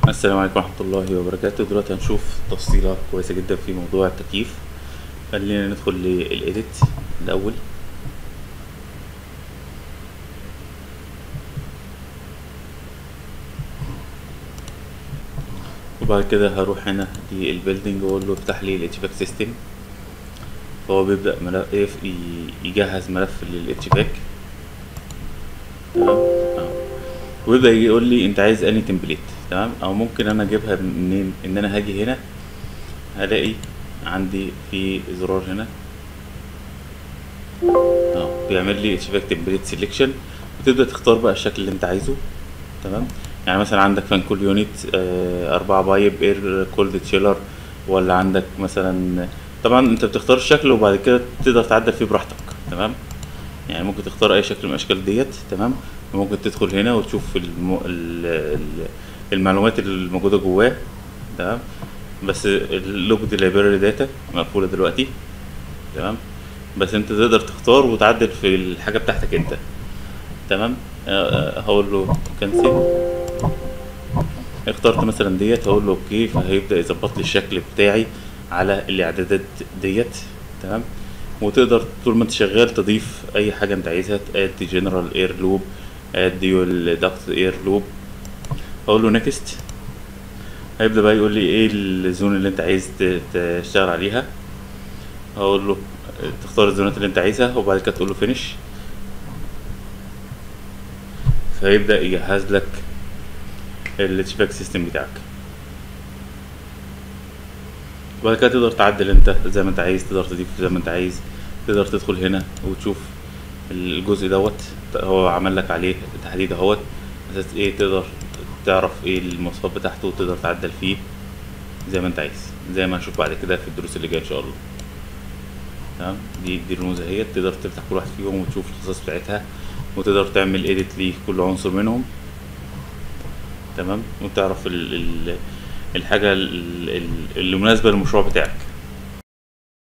السلام عليكم ورحمة الله وبركاته دلوقتي هنشوف تفصيلة كويسة جدا في موضوع التكييف خلينا ندخل للإيديت الأول وبعد كده هروح هنا للبيلدينج واقول له افتح لي الاتش سيستم فهو بيبدأ ملف يف- ي- يجهز ملف للاتش باك تمام أهو. ويبدأ يقول لي انت عايز انهي تمبليت تمام او ممكن انا اجيبها منين ان انا هاجي هنا هلاقي عندي في زرار هنا اه بيعمل لي اتش باك تمبليت سيلكشن وتبدأ تختار بقى الشكل اللي انت عايزه تمام يعني مثلا عندك فان كول يونت آه، أربعة بايب اير كولد تشيلر ولا عندك مثلا طبعا انت بتختار الشكل وبعد كده تقدر تعدل فيه براحتك تمام يعني ممكن تختار اي شكل من الاشكال ديت تمام وممكن تدخل هنا وتشوف الم... ال... ال- المعلومات اللي موجوده جواه تمام بس اللوج دي لايبراري داتا مقفوله دلوقتي تمام بس انت تقدر تختار وتعدل في الحاجه بتاعتك انت تمام آه، آه، هقول له كنسل اخترت مثلا ديت هقول له اوكي فهيبدا يظبط لي الشكل بتاعي على الاعدادات ديت تمام وتقدر طول ما انت شغال تضيف اي حاجه انت عايزها اد جنرال اير لوب اد ديول داكت اير لوب اقول له نيكست هيبدا بقى يقول لي ايه الزون اللي انت عايز ت- تشتغل عليها هقول له تختار الزونات اللي انت عايزها وبعد كده تقول له فينيش فيبدا يجهز لك الاتش باك سيستم بتاعك وبعد كده تقدر تعدل انت زي ما انت عايز تقدر تضيف زي ما انت عايز تقدر تدخل هنا وتشوف الجزء دوت هو عمل لك عليه تحديد اهوت اساس ايه تقدر تعرف ايه المواصفات بتاعته وتقدر تعدل فيه زي ما انت عايز زي ما هنشوف بعد كده في الدروس اللي جايه ان شاء الله تمام دي دي الرموز اهيت تقدر تفتح كل واحد فيهم وتشوف الخصائص بتاعتها وتقدر تعمل ايديت لكل عنصر منهم تمام وتعرف ال ال الحاجة ال- ال- اللي مناسبة للمشروع بتاعك